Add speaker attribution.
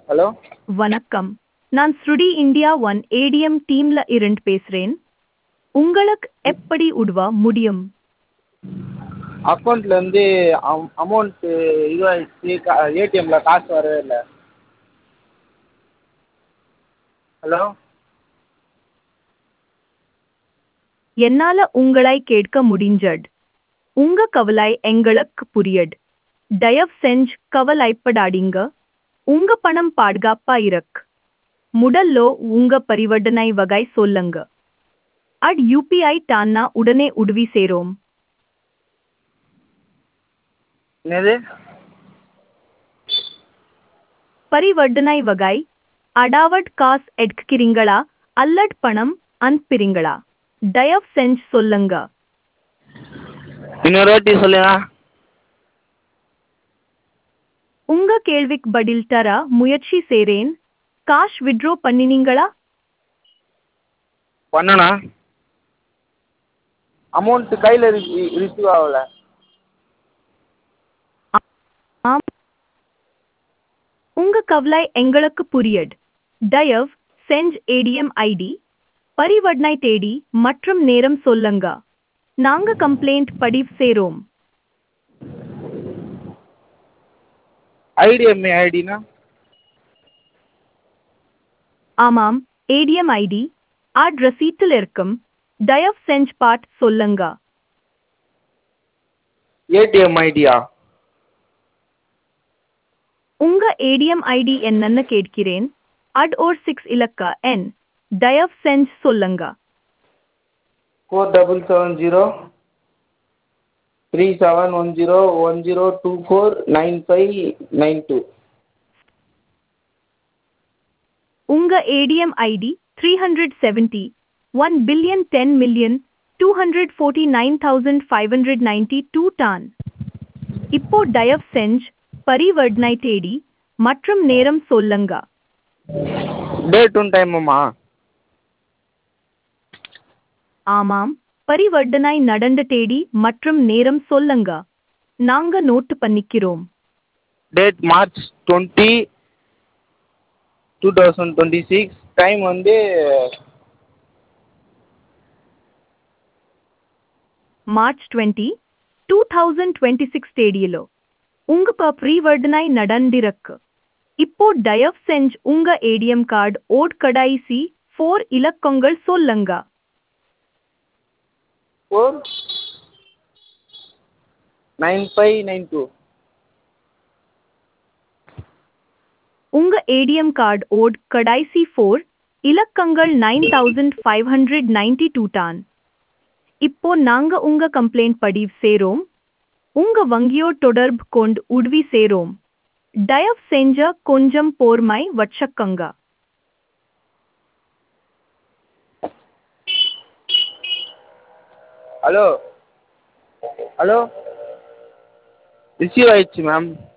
Speaker 1: hello
Speaker 2: வணக்கம் நான் ஸ்ருடி இந்தியா ஒன் ஏடிஎம் டீம்ல இருந்து பேசுறேன் உங்களுக்கு எப்படி உதவ முடியும்
Speaker 1: அக்கௌண்ட்லேருந்து அம் அமௌண்ட்டு இதுவாகிடுச்சு கா ஏடிஎம்மில் காசு வரவே இல்லை ஹலோ
Speaker 2: என்னால உங்களை கேட்க முடிஞ்சது உங்க கவலை எங்களுக்கு புரியுது தயவு செஞ்சு கவலைப்படாதீங்க உங்க பணம் பாதுகாப்பா இருக்கு முதல்ல உங்க பரிவர்த்தனை வகை சொல்லுங்க அட் யூபிஐ டான்னா உடனே உதவி சேரோம்
Speaker 1: என்னது
Speaker 2: பரிவர்த்தனை வகை அடாவட் காசு எடுக்கிறீங்களா அல்லட் பணம் அனுப்புறீங்களா தயவு செஞ்சு சொல்லுங்க
Speaker 1: இன்னொரு வாட்டி சொல்லுங்க
Speaker 2: உங்க கேள்விக்கு பதில் தர முயற்சி செய்றேன் காஷ் வித்ட்ரா பண்ணினீங்களா
Speaker 1: பண்ணனா அமௌண்ட்டு கையில் ரிசீவ் ஆகல
Speaker 2: ஆம் உங்க கவலை எங்களுக்கு புரியுது தயவு செஞ்சு ஏடிஎம் ஐடி பரிவர்த்தனை தேதி மற்றும் நேரம் சொல்லுங்க நாங்க கம்ப்ளைண்ட் பதிவு செய்றோம்
Speaker 1: ஐடிஎம்ஏ ஐடினா
Speaker 2: ஆமாம் ஏடிஎம் ஐடி ஆட் ரசீட்டில் இருக்கும் தயவு செஞ்சு பாட் சொல்லுங்க
Speaker 1: ஏடிஎம் ஐடியா
Speaker 2: உங்க ஏடிஎம் ஐடி என்னன்னு கேட்கிறேன் அட் ஓர் சிக்ஸ் இலக்க என் தயவு செஞ்சு சொல்லுங்க
Speaker 1: four double seven zero three seven one zero one zero two four nine five nine two
Speaker 2: உங்க ATM ID three hundred seventy one billion ten million two hundred forty nine thousand five hundred ninety two டான் இப்போ தயவு செஞ்சு பரிவர்த்தனை தேதி மற்றும் நேரம் சொல்லுங்க
Speaker 1: டேட்டும் டைமுமா
Speaker 2: ஆமாம் பரிவர்த்தனை நடந்த தேதி மற்றும் நேரம் சொல்லுங்க நாங்க நோட்டு பண்ணிக்கிறோம்
Speaker 1: date March twenty two thousand twenty six time வந்து
Speaker 2: March twenty two thousand twenty six தேதியிலோ உங்க பரிவர்த்தனை நடந்திருக்கு இப்போ தயவு செஞ்சு உங்க ஏடிஎம் கார்டு ஓட் கடைசி ஃபோர் இலக்கங்கள் சொல்லுங்க
Speaker 1: four nine five nine two
Speaker 2: உங்க ஏடிஎம் கார்டு ஓட் கடைசி ஃபோர் இலக்கங்கள் nine thousand five hundred ninety two டான் இப்போ நாங்க உங்க கம்ப்ளைண்ட் பதிவு சேரோம் உங்க வங்கியோ தொடர்பு கொண்டு உதவி சேரோம் தயவு செஞ்ச கொஞ்சம் போர்மை வச்சக்கங்க
Speaker 1: ஹலோ ஹலோ ரிசீவ் ஆயிடுச்சு மேம்